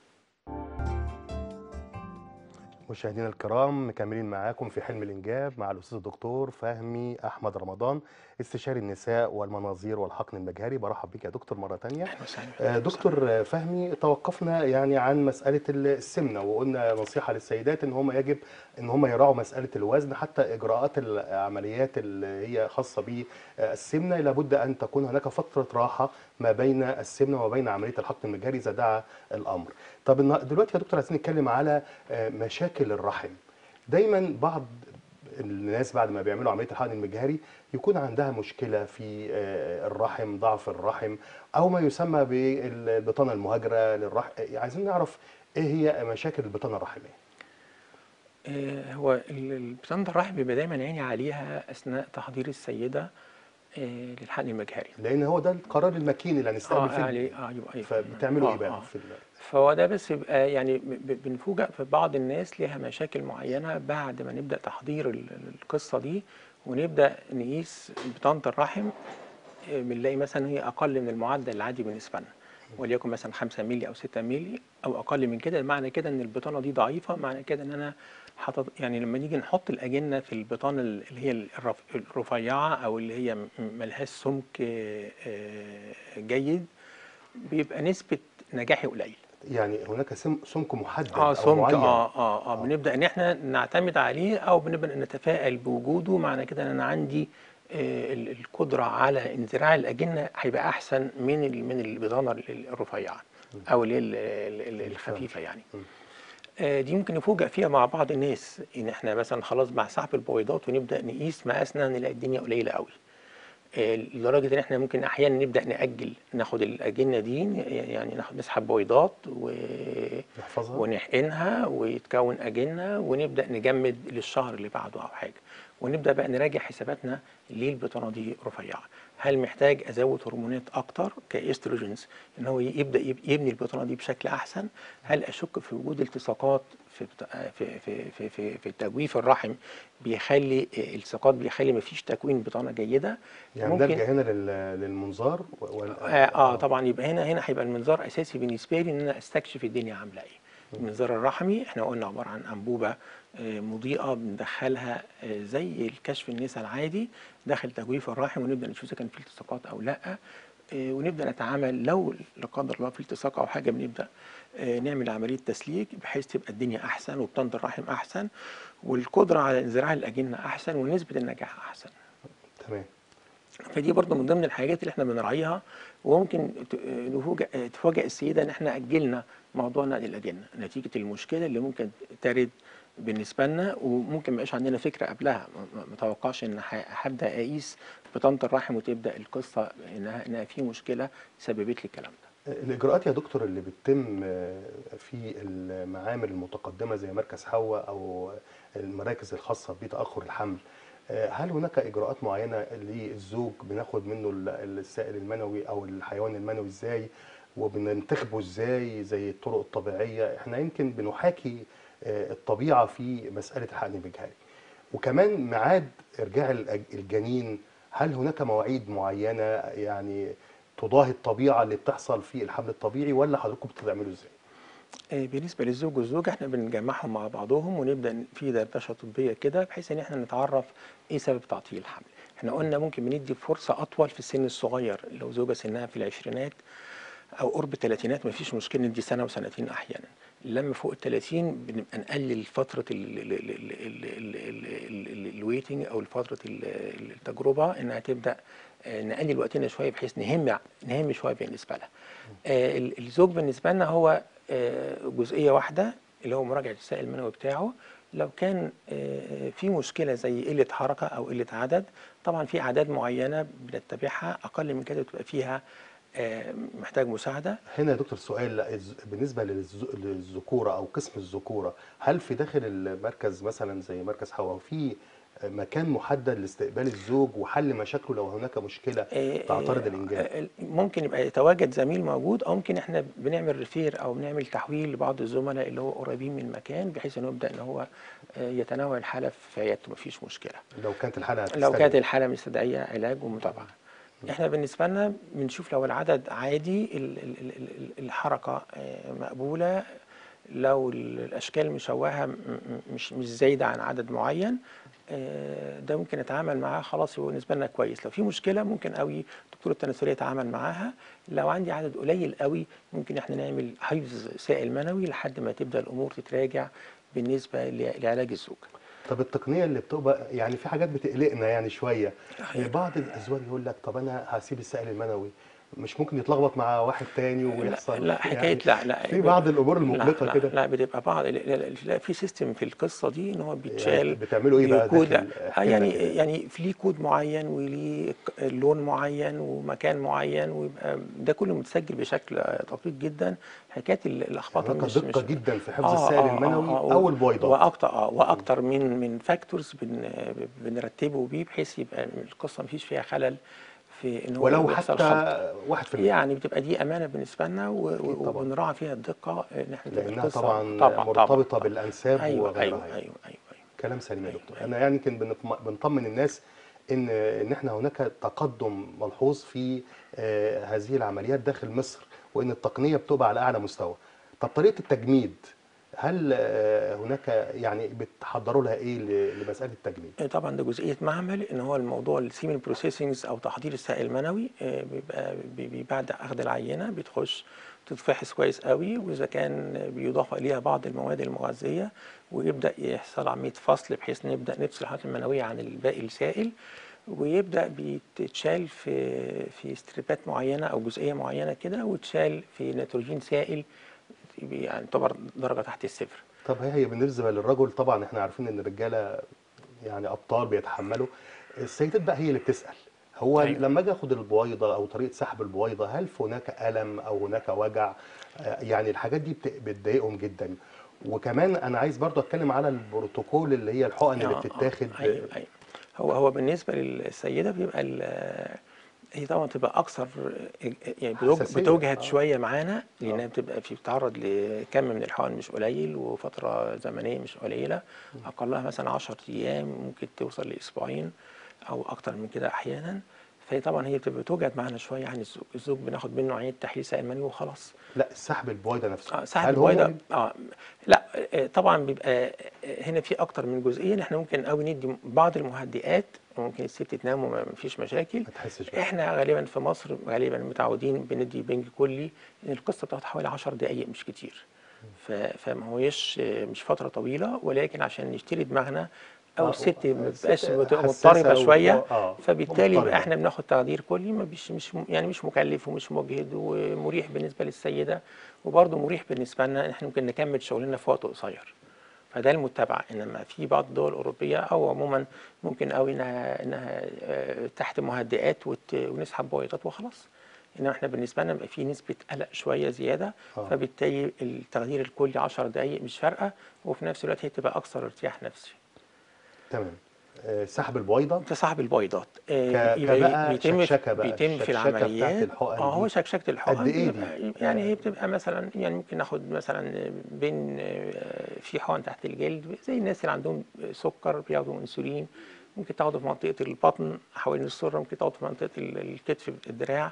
مشاهدينا الكرام مكملين معاكم في حلم الانجاب مع الاستاذ الدكتور فهمي احمد رمضان استشاري النساء والمناظير والحقن المجهري برحب بك يا دكتور مره تانية أهلا وسهلا. آه، دكتور فهمي توقفنا يعني عن مسألة السمنة وقلنا نصيحة للسيدات ان هم يجب ان هم يراعوا مسألة الوزن حتى اجراءات العمليات اللي هي خاصة بالسمنة لابد ان تكون هناك فترة راحة ما بين السمنة وبين عملية الحقن المجهري اذا دعا الامر. طب النا- دلوقتي يا دكتور عايزين نتكلم على آه، مشاكل الرحم. دايما بعض الناس بعد ما بيعملوا عمليه الحقن المجهري يكون عندها مشكله في آه، الرحم ضعف الرحم او ما يسمى بالبطانه المهاجره للرحم عايزين نعرف ايه هي مشاكل البطانه الرحميه آه، هو ال- البطانة الرحم بيبقى دايما عيني عليها أثناء تحضير السيدة آه، للحقن المجهري لان هو ده القرار المكين اللي اه هنستقبل فيه علي اه ايوه ايوه فبتعملوا آه، ايه بقى آه. في ال- فهو ده بس يبقى يعني ب- ب- بنفوجئ في بعض الناس ليها مشاكل معينة بعد ما نبدأ تحضير ال- ال- القصة دي ونبدأ نقيس بطانة الرحم آه، بنلاقي مثلا هي أقل من المعدل العادي بالنسبة لنا وليكن مثلا 5 مللي أو 6 مللي أو أقل من كده معنى كده إن البطانة دي ضعيفة معنى كده إن أنا حاطط يعني لما نيجي نحط الأجنة في البطانة اللي هي الرف- الرفيعة أو اللي هي م- ملهاش سمك آه، آه، جيد بيبقى نسبة نجاحي قليل يعني هناك سم- سمك محدد اه او سمك معين اه اه اه آه. بنبدا ان احنا نعتمد عليه او بنبدا نتفائل بوجوده معنى كده ان انا عندي آه ال- القدره على انزراع الاجنه هيبقى احسن من ال- من البطانه ال- الرفيعه او اللي هي ال- ال- ال- الخفيفه يعني م. آه دي ممكن نفوجئ فيها مع بعض الناس ان احنا مثلا خلاص مع سحب البويضات ونبدا نقيس مقاسنا نلاقي الدنيا قليله قوي آه، لدرجه ان احنا ممكن احيانا نبدا ناجل ناخد الاجنه دي يعني ناخد نسحب بويضات و... نحفظها ونحقنها ويتكون أجنة ونبدأ نجمد للشهر اللي بعده أو حاجة ونبدأ بقى نراجع حساباتنا ليه البطانة دي رفيعة هل محتاج أزود هرمونات أكتر كإستروجينز إن هو يبدأ يب- يبني البطانة دي بشكل أحسن هل أشك في وجود التصاقات في بت- في في في في, في تجويف الرحم بيخلي التصاقات بيخلي مفيش تكوين بطانة جيدة يعني نرجع هنا لل- للمنظار و- وال- آه, اه طبعا يبقى هنا هنا هيبقى المنظار اساسي بالنسبه لي ان انا استكشف الدنيا عامله ايه المنظار الرحمي احنا قلنا عباره عن انبوبه آه مضيئه بندخلها آه زي الكشف النساء العادي داخل تجويف الرحم ونبدا نشوف اذا كان في التصاقات او لا آه ونبدا نتعامل لو لا قدر الله في التصاق او حاجه بنبدا آه نعمل عمليه تسليك بحيث تبقى الدنيا احسن وبطانه الرحم احسن والقدره على انزراع الاجنه احسن ونسبه النجاح احسن تمام فدي برضه من ضمن الحاجات اللي احنا بنراعيها وممكن ت- نفوجئ تفاجئ السيده ان احنا اجلنا موضوع نقل الاجنه نتيجه المشكله اللي ممكن ترد بالنسبه لنا وممكن ما يبقاش عندنا فكره قبلها ما- ما ما اتوقعش ان ه- هبدا اقيس بطانه الرحم وتبدا القصه انها انها في مشكله سببت لي الكلام ده الإجراءات يا دكتور اللي بتتم آه، في المعامل المتقدمة زي مركز حواء أو المراكز الخاصة بتأخر الحمل آه، هل هناك إجراءات معينة للزوج بناخد منه ال- السائل المنوي أو الحيوان المنوي إزاي وبننتخبه إزاي زي الطرق الطبيعية إحنا يمكن بنحاكي آه، الطبيعة في مسألة الحقن المجهري وكمان ميعاد إرجاع الأج- الجنين هل هناك مواعيد معينة يعني تضاهي الطبيعة اللي بتحصل في الحمل الطبيعي ولا حضراتكم بتعملوا ازاي؟ آه، بالنسبه للزوج والزوجه احنا بنجمعهم مع بعضهم ونبدا في دردشه طبيه كده بحيث ان احنا نتعرف ايه سبب تعطيل الحمل احنا قلنا ممكن بندي فرصه اطول في السن الصغير لو زوجه سنها في العشرينات او قرب الثلاثينات مفيش مشكله ندي سنه وسنتين احيانا لما فوق ال 30 بنبقى نقلل فتره الويتنج او فتره ال- التجربه انها تبدا آه، نقلل وقتنا شويه بحيث نهم نهم شويه بالنسبه لها. آه، ال- الزوج بالنسبه لنا هو آه، جزئيه واحده اللي هو مراجعه السائل المنوي بتاعه لو كان آه، في مشكله زي قله حركه او قله عدد طبعا في اعداد معينه بنتبعها اقل من كده بتبقى فيها آه، محتاج مساعده هنا يا دكتور سؤال الز- بالنسبة للز- للذكورة أو قسم الذكورة هل في داخل المركز مثلا زي مركز حواء في مكان محدد لاستقبال الزوج وحل مشاكله لو هناك مشكلة آه، تعترض آه، الإنجاب؟ آه، ممكن يبقى يتواجد زميل موجود او ممكن احنا بنعمل ريفير او بنعمل تحويل لبعض الزملاء اللي هو قريبين من المكان بحيث انه يبدا ان هو آه، يتناول الحاله في عيادته مفيش مشكله لو كانت الحالة لو هتستدعي. كانت الحاله مستدعيه علاج ومتابعه احنا بالنسبه لنا بنشوف لو العدد عادي ال- ال- ال- ال- الحركه آه، مقبوله لو ال- الاشكال مشوهه م- م- مش مش زايده عن عدد معين آه، ده ممكن نتعامل معاه خلاص هو بالنسبه لنا كويس لو في مشكله ممكن قوي دكتور التناسليه يتعامل معاها لو عندي عدد قليل قوي ممكن احنا نعمل حفظ سائل منوي لحد ما تبدا الامور تتراجع بالنسبه ل- لعلاج الزوج طب التقنيه اللي بتبقى يعني في حاجات بتقلقنا يعني شويه صحيح. بعض الازواج يقول لك طب انا هسيب السائل المنوي مش ممكن يتلخبط مع واحد تاني ويحصل لا, لا حكايه لا لا في بعض الامور المقلقه لا كده لا, لا بتبقى بعض لا, لا, لا في سيستم في القصه دي ان هو يعني بيتشال بتعملوا ايه بقى كود داخل آه احكي لنا يعني كده. يعني في ليه كود معين وليه ك- لون معين ومكان معين ويبقى ده كله متسجل بشكل آه، دقيق جدا حكايه ال- الاخباط هناك مش دقه مش جدا في حفظ السائل المنوي او البويضات واكتر اه واكتر من من فاكتورز بن بنرتبه بيه بحيث يبقى القصه مفيش فيها خلل في ان هو ولو يحصل خلط. حتى واحد في المية يعني بتبقى دي امانه بالنسبه لنا و- أكيد و- طبعاً. وبنراعي فيها الدقه ان احنا تبقى لانها القصة- طبعا, مرتبطه بالانساب ايوه وغيرها ايوه يعني. ايوه ايوه, أيوة. كلام سليم يا أيوة، دكتور أيوة. انا يعني يمكن بنطم- بنطمن الناس ان ان احنا هناك تقدم ملحوظ في آه، هذه العمليات داخل مصر وان التقنيه بتبقى على اعلى مستوى طب طريقه التجميد هل آه، هناك يعني بتحضروا لها ايه ل- لمساله التجميد آه، طبعا ده جزئيه معمل ان هو الموضوع السيمن بروسيسنجز او تحضير السائل المنوي آه، بيبقى بي- بي- بعد اخذ العينه بتخش تتفحص كويس قوي واذا كان بيضاف اليها بعض المواد المغذيه ويبدا يحصل عمليه فصل بحيث نبدا نفصل الحالات المنويه عن الباقي السائل ويبدا بيتشال في في ستريبات معينه او جزئيه معينه كده وتشال في نيتروجين سائل يعني تعتبر درجه تحت الصفر طب هي بالنسبه للرجل طبعا احنا عارفين ان الرجاله يعني ابطال بيتحملوا السيدات بقى هي اللي بتسال هو أيوة. لما اجي اخد البويضه او طريقه سحب البويضه هل في هناك الم او هناك وجع آه، يعني الحاجات دي بت- بتضايقهم جدا وكمان انا عايز برضو اتكلم على البروتوكول اللي هي الحقن اللي آه، آه، بتتاخد ايوه ايوه هو هو بالنسبه للسيده بيبقى ال- هي طبعا تبقى اكثر يعني بتوج- حساسية، بتوجهد آه. شويه معانا لانها آه. بتبقى في بتتعرض لكم من الحقن مش قليل وفتره زمنيه مش قليله اقلها مثلا 10 ايام ممكن توصل لاسبوعين او اكتر من كده احيانا فهي طبعا هي بتبقى بتوجد معانا شويه عن الزوج الزوج بناخد منه عينه تحليل سائل منوي وخلاص لا سحب البويضه نفسه اه سحب هل هو البويضه مريض؟ اه لا آه، طبعا بيبقى آه، هنا في اكتر من جزئيه إن احنا ممكن قوي ندي بعض المهدئات ممكن الست تنام وما فيش مشاكل ما تحسش بقى. احنا غالبا في مصر غالبا متعودين بندي بنج كلي لان القصه بتاخد حوالي 10 دقائق مش كتير ف- فما هوش آه، مش فتره طويله ولكن عشان نشتري دماغنا او آه، الست ما الست بتبقاش بتبقى حساسة مضطربه و- شويه آه، فبالتالي مضطربة. احنا بناخد تخدير كلي ما بيش مش يعني مش مكلف ومش مجهد ومريح بالنسبه للسيده وبرضه مريح بالنسبه لنا إن احنا ممكن نكمل شغلنا في وقت قصير فده المتبع انما في بعض الدول الاوروبيه او عموما ممكن قوي انها انها آه، تحت مهدئات وت- ونسحب بويضات وخلاص انما احنا بالنسبه لنا بيبقى في نسبه قلق شويه زياده آه. فبالتالي التخدير الكلي 10 دقائق مش فارقه وفي نفس الوقت هي تبقى اكثر ارتياح نفسي تمام آه، سحب البويضه تصاحب البيضات ك- آه، يبقى كبقى بيتم شكشكة بقى، بيتم في الشكشكة بتاعت العمليات الحقن اه هو دي. شكشكه الحقن قد إيه بتبقى- دي؟ يعني هي بتبقى مثلا يعني ممكن ناخد مثلا بين آه، في حقن تحت الجلد زي الناس اللي عندهم سكر بياخدوا انسولين ممكن تاخده في منطقه البطن حوالين السره ممكن تاخده في منطقه ال- الكتف الدراع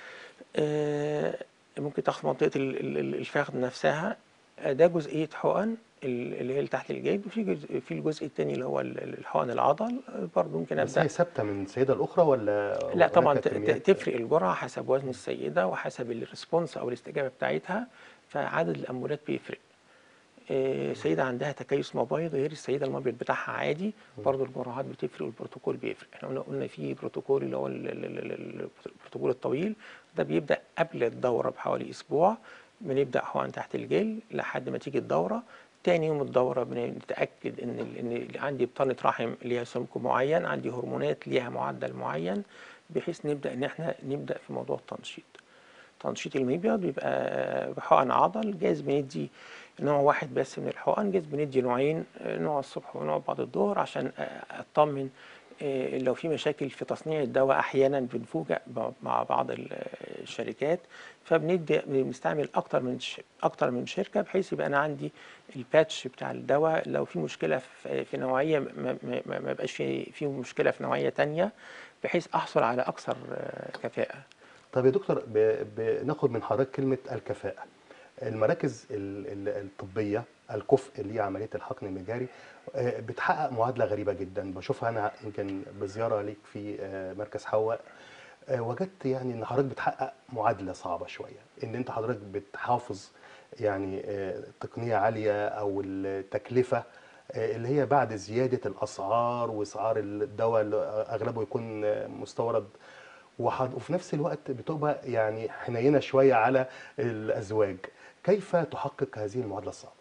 آه، ممكن تاخد منطقه ال- ال- ال- الفخذ نفسها آه، ده جزئيه حقن ال- اللي هي اللي تحت الجلد وفي جزء في الجزء الثاني اللي هو ال- الحقن العضل آه، برضه ممكن بس ابدا هي ثابته من سيده لاخرى ولا لا طبعا هناك ت- ت- كميات؟ تفرق الجرعه حسب وزن السيده وحسب الريسبونس او الاستجابه بتاعتها فعدد الامولات بيفرق آه، سيده عندها تكيس مبايض غير السيده المبيض بتاعها عادي برضه الجرعات بتفرق والبروتوكول بيفرق احنا قلنا قلنا في بروتوكول اللي هو ال- ال- ال- ال- البروتوكول الطويل ده بيبدا قبل الدوره بحوالي اسبوع بنبدا حقن تحت الجلد لحد ما تيجي الدوره تاني يوم الدورة بنتأكد إن ال- إن اللي عندي بطانة رحم ليها سمك معين، عندي هرمونات ليها معدل معين، بحيث نبدأ إن إحنا نبدأ في موضوع التنشيط. تنشيط المبيض بيبقى بحقن عضل جايز بندي نوع واحد بس من الحقن جايز بندي نوعين نوع الصبح ونوع بعد الظهر عشان اطمن آه، لو في مشاكل في تصنيع الدواء احيانا بنفوجئ ب- مع بعض ال- الشركات فبندي بنستعمل اكتر من ش- اكتر من شركه بحيث يبقى انا عندي الباتش بتاع الدواء لو في مشكله في في نوعيه ما, ما, ما ما يبقاش في في مشكله في نوعيه تانية بحيث احصل على اكثر آه، كفاءه طب يا دكتور ب- بناخد من حضرتك كلمة الكفاءة المراكز ال- ال- الطبية الكفء لعملية الحقن المجاري آه، بتحقق معادلة غريبة جدا بشوفها أنا يمكن بزيارة ليك في آه، مركز حواء آه، وجدت يعني إن حضرتك بتحقق معادلة صعبة شوية إن أنت حضرتك بتحافظ يعني آه، تقنية عالية أو التكلفة آه، اللي هي بعد زيادة الأسعار وأسعار الدواء اللي أغلبه يكون آه، مستورد وحض- وفي نفس الوقت بتبقى يعني حنينه شويه على الازواج كيف تحقق هذه المعادله الصعبه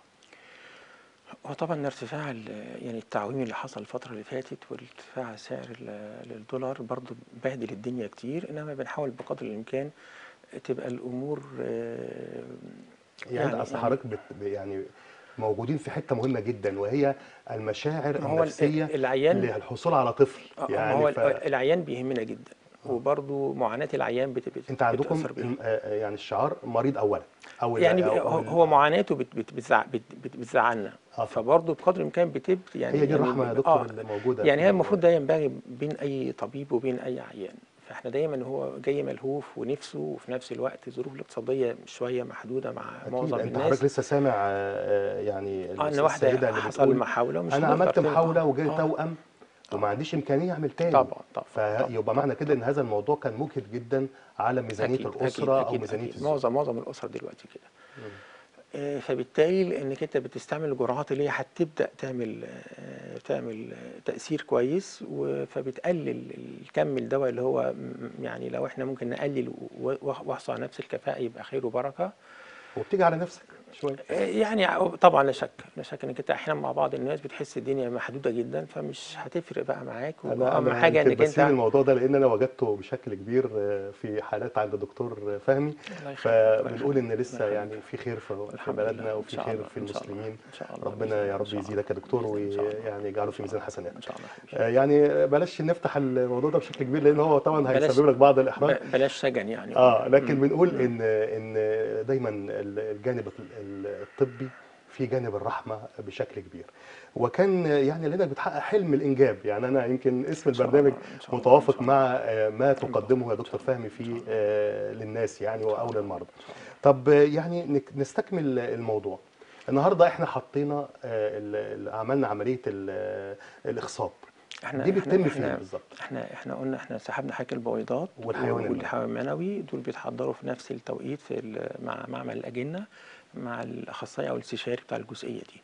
هو طبعا ارتفاع ال- يعني التعويم اللي حصل الفترة اللي فاتت وارتفاع سعر ال- الدولار برضو بهدل الدنيا كتير انما بنحاول بقدر الامكان تبقى الامور آه، يعني, يعني اصل حضرتك بت يعني موجودين في حته مهمه جدا وهي المشاعر ما هو ال- النفسيه العيان للحصول على طفل آه، يعني هو ف... العيان بيهمنا جدا وبرضو معاناة العيان بت بت انت عندكم بتأثر بينا. الم- آه، يعني الشعار مريض اولا او ال- يعني أو- هو أو ال- هو معاناته بت بت بتزع بت بت بتزعلنا آه. فبرضه بقدر الامكان بتب يعني هي دي يعني الرحمه يا آه، دكتور اللي موجوده يعني في هي المفروض ده ينبغي بين اي طبيب وبين اي عيان فاحنا دايما هو جاي ملهوف ونفسه وفي نفس الوقت الظروف الاقتصاديه شويه محدوده مع اكيد معظم انت الناس حضرتك لسه سامع آه، آه، يعني اه ان السيده واحده اللي حصل بتقول محاوله ومش انا هنقدر عملت تاني. محاوله آه، وجالي آه. توأم وما عنديش امكانيه اعمل تاني طبعا طبعا فيبقى معنى كده ان هذا الموضوع كان مجهد جدا على ميزانيه أكيد الاسره أكيد او أكيد ميزانيه أكيد. الزوج معظم معظم الاسر دلوقتي كده آه، فبالتالي لانك انت بتستعمل الجرعات اللي هي هتبدا تعمل آه، تعمل آه، تاثير كويس و- فبتقلل الكم الدواء اللي هو م- يعني لو احنا ممكن نقلل و- و- واحصل على نفس الكفاءه يبقى خير وبركه وبتيجي على نفسك شويه يعني طبعا لا شك لا شك انك انت احيانا مع بعض الناس بتحس الدنيا محدوده جدا فمش هتفرق بقى معاك انا واهم انا حاجه يمكن انك بسيب انت الموضوع ده لان انا وجدته بشكل كبير آه، في حالات عند الدكتور فهمي الله يخليك، الله فبنقول ان يخليك، لسه الله يعني في خير في في الحمد بلدنا لله، إن وفي شاء خير الله، في إن شاء الله، المسلمين إن شاء الله، ربنا بإذن يا رب إن شاء يزيدك يا دكتور بإذن إن شاء الله. ويعني يجعله في ميزان حسناتك ان شاء الله حبيبي. آه، يعني بلاش نفتح الموضوع ده بشكل كبير لان هو طبعا بلاش- هيسبب لك بعض الاحراج ب- بلاش سجن يعني اه لكن بنقول ان ان دايما ال- الجانب ال- الطبي في جانب الرحمه بشكل كبير وكان يعني لانك بتحقق حلم الانجاب يعني انا يمكن اسم شاء البرنامج الله، إن شاء الله، إن متوافق شاء مع آه، ما تقدمه يا دكتور فهمي في آه، للناس يعني او للمرضى طب آه، يعني نك- نستكمل الموضوع النهارده احنا حطينا آه، ال- ال- عملنا عمليه ال- الاخصاب احنا دي احنا بتتم فين احنا بالظبط احنا احنا قلنا احنا سحبنا حاجه البويضات والحيوان المنوي. والحيوان المنوي دول بيتحضروا في نفس التوقيت في ال- مع معمل الاجنه مع الاخصائي او الاستشاري بتاع الجزئيه دي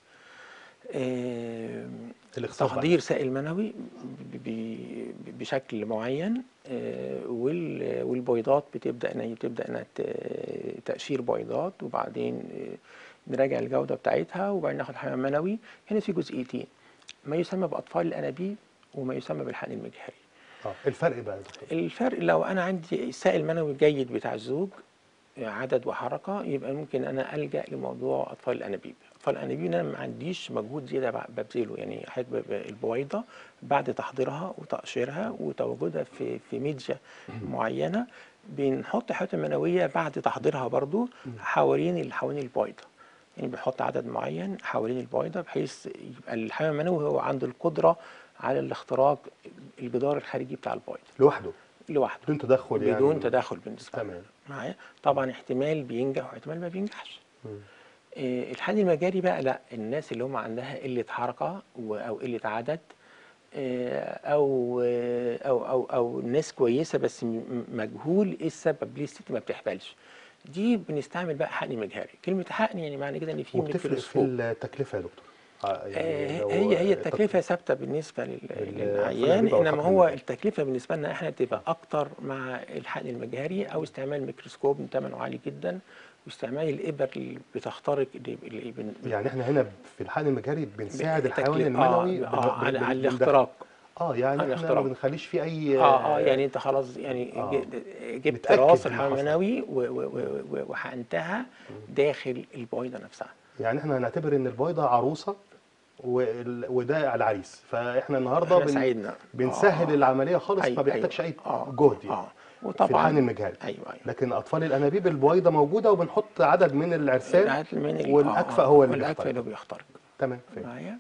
آم، الاخصاب بقى. تحضير سائل منوي ب- ب- بشكل معين آه، وال- والبويضات بتبدا ان هي بتبدا انها ت- تقشير بويضات وبعدين آه، نراجع الجوده بتاعتها وبعدين ناخد حيوان منوي هنا في جزئيتين ما يسمى باطفال الانابيب وما يسمى بالحقن المجهري اه الفرق بقى يا دكتور الفرق لو انا عندي سائل منوي جيد بتاع الزوج عدد وحركه يبقى ممكن انا الجا لموضوع اطفال الانابيب اطفال الانابيب انا ما عنديش مجهود زياده ب- ببذله يعني حضرتك ب- ب- البويضه بعد تحضيرها وتقشيرها وتواجدها في في ميديا معينه بنحط حيوانات منويه بعد تحضيرها برضو حوالين ال- حوالين البويضه يعني بنحط عدد معين حوالين البويضه بحيث يبقى الحيوان المنوي هو عنده القدره على الاختراق الجدار الخارجي بتاع البويضه لوحده لوحده بدون تدخل يعني بدون تدخل بالنسبه تمام. لنا معايا طبعا احتمال بينجح واحتمال ما بينجحش مم. إيه، الحل المجاري بقى لا الناس اللي هم عندها قله حركه و- او قله عدد إيه، او او او او ناس كويسه بس م- م- مجهول ايه السبب ليه الست ما بتحبلش دي بنستعمل بقى حقن مجهري كلمه حقن يعني معنى كده ان في وبتفرق في ميكروسكوب التكلفه يا دكتور آه، يعني آه، لو- هي هي آه، التكلفه ثابته بالنسبه لل- لل- للعيان أو انما الحقن هو المجهري. التكلفه بالنسبه لنا احنا تبقى اكتر مع الحقن المجهري او استعمال ميكروسكوب ثمنه عالي جدا واستعمال الابر اللي بتخترق اللي اللي بن- يعني احنا هنا في الحقن المجهري بنساعد الحيوان التكلفة- المنوي اه, بن- آه بن- على, بن- على بندخل- الاختراق اه يعني على احنا ما الاختراق. بنخليش فيه اي اه اه يعني انت خلاص يعني آه. ج- جبت نتأكد راس إن الحيوان حصل. المنوي و- و- و- و- وحقنتها داخل البويضه نفسها يعني احنا هنعتبر ان البيضه عروسه وال- وده العريس فاحنا النهارده احنا بن- ساعدنا بنسهل آه. العمليه خالص ما أيوة، بيحتاجش أيوة. اي آه، جهد يعني آه. في وطبعا الحقن المجهري ايوه ايوه لكن اطفال الانابيب البويضه موجوده وبنحط عدد من العرسان العدد من ال- والاكفأ آه، هو اللي والاكفأ بيختار اللي بيخترق تمام فهمت. معايا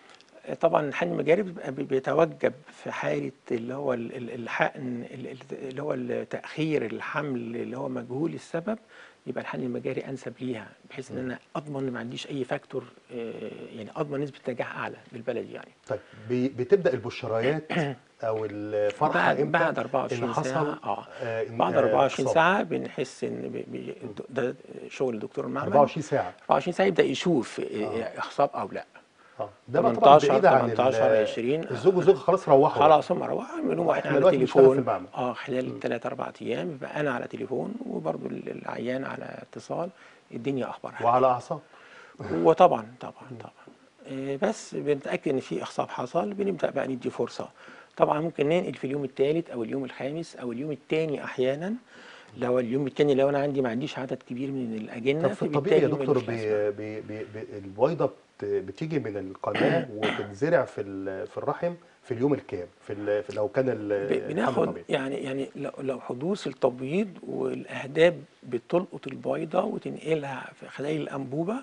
طبعا الحقن المجاري بيبقى بي- بيتوجب في حاله اللي هو ال- ال- الحقن ال- ال- اللي هو تاخير الحمل اللي هو مجهول السبب يبقى الحقن المجاري انسب ليها بحيث ان انا اضمن ان ما عنديش اي فاكتور آه، يعني اضمن نسبه نجاح اعلى بالبلد يعني طيب بي- بتبدا البشريات او الفرحه بعد امتى بعد ان 24 حصل ساعه اه آه، إن- بعد آه، 24 إصابة. ساعه بنحس ان بي- بي- ده شغل دكتور المعمل 24 ساعه 24 ساعه يبدا يشوف آه، اخصاب او لا اه ده بقى طبعا 18 بعيد عن ال- 18 20 الزوج والزوجه خلاص روحوا خلاص هم روحوا يعملوا احنا إحنا على دلوقتي بنشتغل في تليفون المعمل. اه خلال 3 4 ايام يبقى انا على تليفون وبرضه العيان على اتصال الدنيا اخبارها وعلى اعصاب وطبعا طبعا طبعا آه، بس بنتاكد ان في اخصاب حصل بنبدا بقى ندي فرصه طبعا ممكن ننقل في اليوم الثالث او اليوم الخامس او اليوم الثاني احيانا لو اليوم الثاني لو انا عندي ما عنديش عدد كبير من الاجنه طب في الطبيعي يا فبالتالي دكتور ملوش لازمة. بي بي بي بي البويضه بت- بتيجي من القناه وتتزرع في ال- في الرحم في اليوم الكام في, ال- في لو كان ال- ب- الحمل بناخد طبيعي يعني يعني لو, لو حدوث التبويض والاهداب بتلقط البيضه وتنقلها في خلايا الانبوبه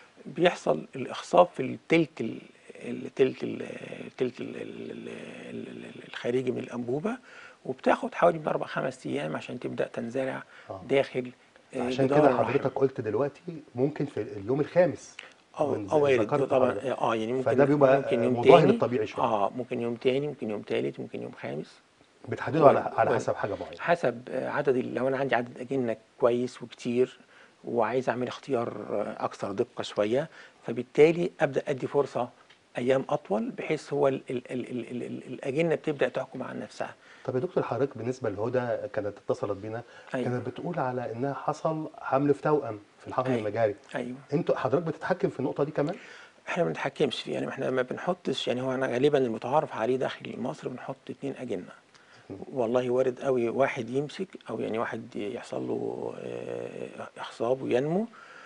بيحصل الاخصاب في التلت ال- التلت ال- التلت ال- ال- ال- ال- الخارجي من الانبوبه وبتاخد حوالي من اربع خمس ايام عشان تبدا تنزرع آه. داخل آه، عشان جدار كده الرحم. حضرتك قلت دلوقتي ممكن في اليوم الخامس اه من اه وارد ذكرت طبعا حضرتك. اه يعني ممكن فده بيبقى ممكن يوم مضاهي تاني للطبيعي شوية. اه ممكن يوم تاني ممكن يوم تالت ممكن يوم خامس بتحدده على وارد- على وارد. حسب حاجه معينه حسب آه، عدد ال- لو انا عندي عدد اجنه كويس وكتير وعايز اعمل اختيار آه، اكثر دقه شويه فبالتالي ابدا ادي فرصه ايام اطول بحيث هو ال ال ال ال ال ال الاجنه بتبدا تحكم عن نفسها طب يا دكتور حضرتك بالنسبه لهدى كانت اتصلت بينا أيوة. كانت بتقول على انها حصل حمل في توأم في الحقن أيوة. المجاري ايوه انتوا حضرتك بتتحكم في النقطه دي كمان احنا ما بنتحكمش فيه يعني احنا ما بنحطش يعني هو انا غالبا المتعارف عليه داخل مصر بنحط اتنين اجنه والله وارد قوي واحد يمسك او يعني واحد يحصل له آه، اخصاب وينمو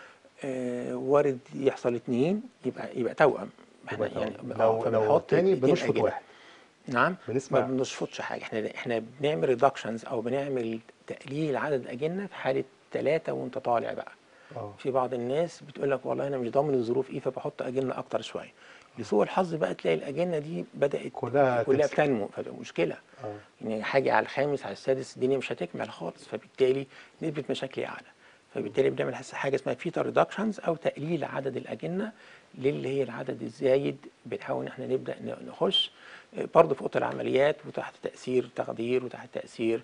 آه، وارد يحصل اتنين يبقى يبقى توأم احنا يبقى يعني توأم. آه، لو لو فبنحط التاني اتنين بنشفط أجنة. واحد نعم بنسمع- ما بنشفطش حاجه احنا احنا بنعمل ريدكشنز او بنعمل تقليل عدد الاجنه في حاله ثلاثه وانت طالع بقى اه في بعض الناس بتقول لك والله انا مش ضامن الظروف ايه فبحط اجنه اكتر شويه لسوء الحظ بقى تلاقي الاجنه دي بدات كلها كلها تمسك. بتنمو فبقى مشكله اه يعني حاجه على الخامس على السادس الدنيا مش هتكمل خالص فبالتالي نسبه مشاكل اعلى فبالتالي بنعمل حس- حاجه اسمها فيتر ريدكشنز او تقليل عدد الاجنه للي هي العدد الزايد بنحاول ان احنا نبدا ن- نخش آه، برضه في اوضه العمليات وتحت تاثير تخدير وتحت تاثير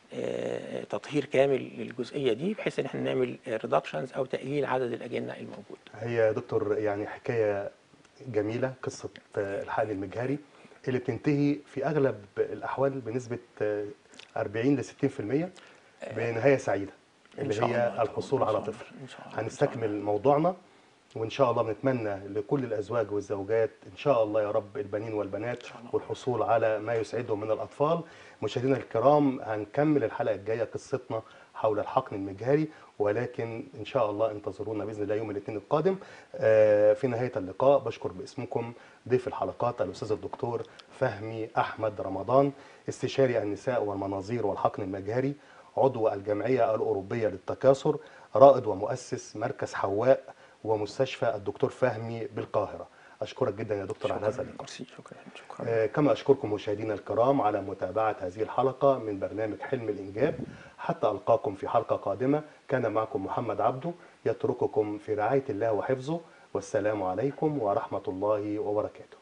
آه، تطهير كامل للجزئيه دي بحيث ان احنا نعمل ريدكشنز او تقليل عدد الاجنه الموجود هي يا دكتور يعني حكايه جميله قصه آه، الحقن المجهري اللي بتنتهي في اغلب الاحوال بنسبه آه، 40 ل 60% بنهايه سعيده إن اللي شاء الله، إن هي شاء الحصول الله، على إن شاء طفل الله، إن شاء الله، إن شاء هنستكمل موضوعنا وان شاء الله بنتمنى لكل الازواج والزوجات ان شاء الله يا رب البنين والبنات شاء الله. والحصول على ما يسعدهم من الاطفال مشاهدينا الكرام هنكمل الحلقه الجايه قصتنا حول الحقن المجهري ولكن ان شاء الله انتظرونا باذن الله يوم الاثنين القادم آه، في نهايه اللقاء بشكر باسمكم ضيف الحلقات الاستاذ الدكتور فهمي احمد رمضان استشاري النساء والمناظير والحقن المجهري عضو الجمعيه الاوروبيه للتكاثر رائد ومؤسس مركز حواء ومستشفى الدكتور فهمي بالقاهره اشكرك جدا يا دكتور على هذا شكرا اللقاء ميرسي، شكرا شكرا آه، كما أشكركم مشاهدينا الكرام على متابعة هذه الحلقة من برنامج حلم الإنجاب حتى ألقاكم في حلقة قادمة كان معكم محمد عبده يترككم في رعاية الله وحفظه والسلام عليكم ورحمة الله وبركاته